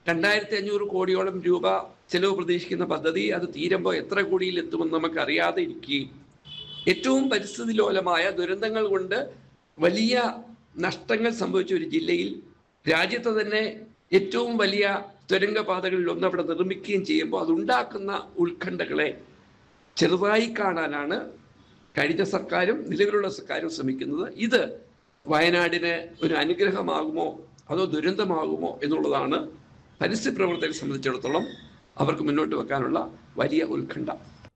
രണ്ടായിരത്തി അഞ്ഞൂറ് കോടിയോളം രൂപ ചെലവ് പ്രതീക്ഷിക്കുന്ന പദ്ധതി അത് തീരുമ്പോൾ എത്ര കോടിയിൽ എത്തുമെന്ന് നമുക്ക് അറിയാതെ ഇരിക്കുകയും ഏറ്റവും പരിസ്ഥിതി ലോലമായ ദുരന്തങ്ങൾ കൊണ്ട് വലിയ നഷ്ടങ്ങൾ സംഭവിച്ച ഒരു ജില്ലയിൽ രാജ്യത്തെ തന്നെ ഏറ്റവും വലിയ തുരങ്കപാതകളിൽ ഒന്ന് അവിടെ നിർമ്മിക്കുകയും ചെയ്യുമ്പോൾ അതുണ്ടാക്കുന്ന ഉത്കണ്ഠകളെ ചെറുതായി കാണാനാണ് കഴിഞ്ഞ സർക്കാരും നിലവിലുള്ള സർക്കാരും ശ്രമിക്കുന്നത് ഇത് വയനാടിന് ഒരു അനുഗ്രഹമാകുമോ അതോ ദുരന്തമാകുമോ എന്നുള്ളതാണ് പരിസ്ഥിതി പ്രവർത്തകരെ സംബന്ധിച്ചിടത്തോളം അവർക്ക് മുന്നോട്ട് വെക്കാനുള്ള വലിയ ഉത്കണ്ഠ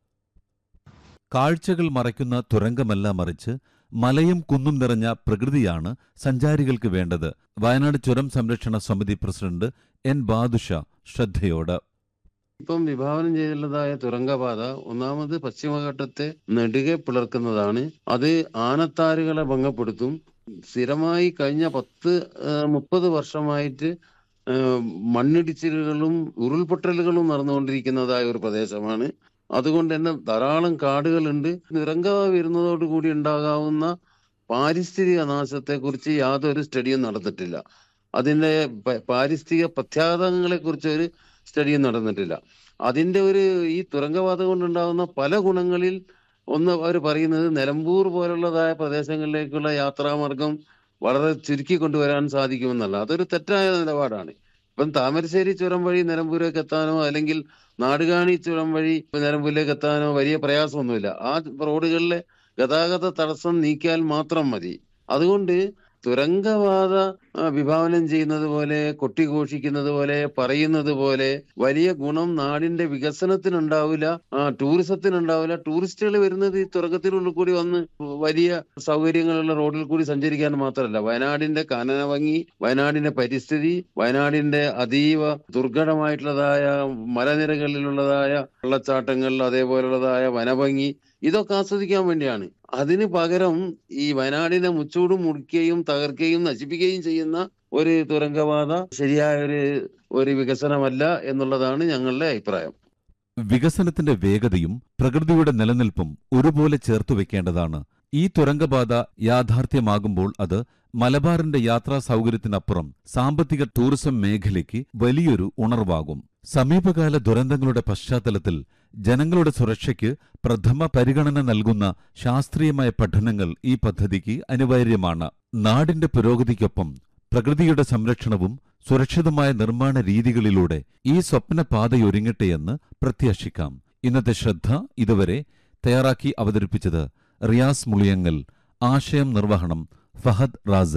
കാഴ്ചകൾ മറയ്ക്കുന്ന തുരങ്കമല്ല മറിച്ച് മലയും കുന്നും നിറഞ്ഞ പ്രകൃതിയാണ് സഞ്ചാരികൾക്ക് വേണ്ടത് വയനാട് ചുരം സംരക്ഷണ സമിതി പ്രസിഡന്റ് എൻ ബാദുഷ ശ്രദ്ധയോട് ഇപ്പം വിഭാവനം ചെയ്തുള്ളതായ തുരങ്കപാത ഒന്നാമത് പശ്ചിമഘട്ടത്തെ നെടുകെ പിളർക്കുന്നതാണ് അത് ആനത്താരുകളെ ഭംഗപ്പെടുത്തും സ്ഥിരമായി കഴിഞ്ഞ പത്ത് മുപ്പത് വർഷമായിട്ട് ആ, മണ്ണിടിച്ചിലുകളും ഉരുൾപൊട്ടലുകളും നടന്നുകൊണ്ടിരിക്കുന്നതായ ഒരു പ്രദേശമാണ് അതുകൊണ്ട് തന്നെ ധാരാളം കാടുകളുണ്ട് തുരങ്കപാത വരുന്നതോടുകൂടി ഉണ്ടാകാവുന്ന പാരിസ്ഥിതിക നാശത്തെ കുറിച്ച് യാതൊരു സ്റ്റഡിയും നടന്നിട്ടില്ല അതിന്റെ പ- പാരിസ്ഥിതിക പ്രത്യാഘാതങ്ങളെ കുറിച്ച് ഒരു സ്റ്റഡിയും നടന്നിട്ടില്ല അതിന്റെ ഒരു ഈ തുരങ്കപാത കൊണ്ടുണ്ടാകുന്ന പല ഗുണങ്ങളിൽ ഒന്ന് അവർ പറയുന്നത് നിലമ്പൂർ പോലുള്ളതായ പ്രദേശങ്ങളിലേക്കുള്ള യാത്രാമാർഗം വളരെ ചുരുക്കി കൊണ്ടുവരാൻ സാധിക്കുമെന്നല്ല അതൊരു തെറ്റായ നിലപാടാണ് ഇപ്പം താമരശ്ശേരി ചുരം വഴി നിലമ്പൂരേക്ക് എത്താനോ അല്ലെങ്കിൽ നാടുകാണി ചുരം വഴി നിലമ്പൂരിലേക്ക് എത്താനോ വലിയ പ്രയാസമൊന്നുമില്ല ആ റോഡുകളിലെ ഗതാഗത തടസ്സം നീക്കിയാൽ മാത്രം മതി അതുകൊണ്ട് തുരങ്കപാത ആ, വിഭാവനം ചെയ്യുന്നത് പോലെ കൊട്ടിഘോഷിക്കുന്നത് പോലെ പറയുന്നത് പോലെ വലിയ ഗുണം നാടിന്റെ വികസനത്തിനുണ്ടാവില്ല ആ ടൂറിസത്തിനുണ്ടാവില്ല ടൂറിസ്റ്റുകൾ വരുന്നത് ഈ തുരങ്കത്തിനുള്ളിൽ കൂടി വന്ന് വലിയ സൗകര്യങ്ങളുള്ള റോഡിൽ കൂടി സഞ്ചരിക്കാൻ മാത്രമല്ല വയനാടിന്റെ കാനന ഭംഗി വയനാടിന്റെ പരിസ്ഥിതി വയനാടിന്റെ അതീവ ദുർഘടമായിട്ടുള്ളതായ മലനിരകളിലുള്ളതായ വെള്ളച്ചാട്ടങ്ങൾ അതേപോലുള്ളതായ വനഭംഗി ഇതൊക്കെ ആസ്വദിക്കാൻ വേണ്ടിയാണ് അതിന് പകരം ഈ വയനാടിനെ മുച്ചൂടും മുടിക്കുകയും തകർക്കുകയും നശിപ്പിക്കുകയും ചെയ്യുന്ന ഒരു തുരങ്കപാത ശരിയായ ഒരു ഒരു വികസനമല്ല എന്നുള്ളതാണ് ഞങ്ങളുടെ അഭിപ്രായം വികസനത്തിന്റെ വേഗതയും പ്രകൃതിയുടെ നിലനിൽപ്പും ഒരുപോലെ ചേർത്തു വെക്കേണ്ടതാണ് ഈ തുരങ്കപാത യാഥാർത്ഥ്യമാകുമ്പോൾ അത് മലബാറിന്റെ യാത്രാ സൗകര്യത്തിനപ്പുറം സാമ്പത്തിക ടൂറിസം മേഖലയ്ക്ക് വലിയൊരു ഉണർവാകും സമീപകാല ദുരന്തങ്ങളുടെ പശ്ചാത്തലത്തിൽ ജനങ്ങളുടെ സുരക്ഷയ്ക്ക് പ്രഥമ പരിഗണന നൽകുന്ന ശാസ്ത്രീയമായ പഠനങ്ങൾ ഈ പദ്ധതിക്ക് അനിവാര്യമാണ് നാടിന്റെ പുരോഗതിക്കൊപ്പം പ്രകൃതിയുടെ സംരക്ഷണവും സുരക്ഷിതമായ നിർമ്മാണ രീതികളിലൂടെ ഈ സ്വപ്നപാതയൊരുങ്ങട്ടെയെന്ന് പ്രത്യാശിക്കാം ഇന്നത്തെ ശ്രദ്ധ ഇതുവരെ തയ്യാറാക്കി അവതരിപ്പിച്ചത് റിയാസ് മുളിയങ്ങൽ ആശയം നിർവഹണം ഫഹദ് റാസ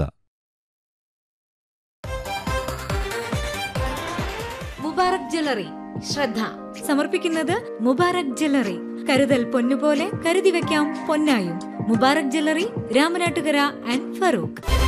മുബാറക് ജ്വല്ലറി ശ്രദ്ധ സമർപ്പിക്കുന്നത് മുബാറക് ജ്വല്ലറി കരുതൽ പൊന്നുപോലെ കരുതി വെക്കാം പൊന്നായും മുബാറക് ജ്വല്ലറി രാമനാട്ടുകര ആൻഡ് ഫറൂഖ്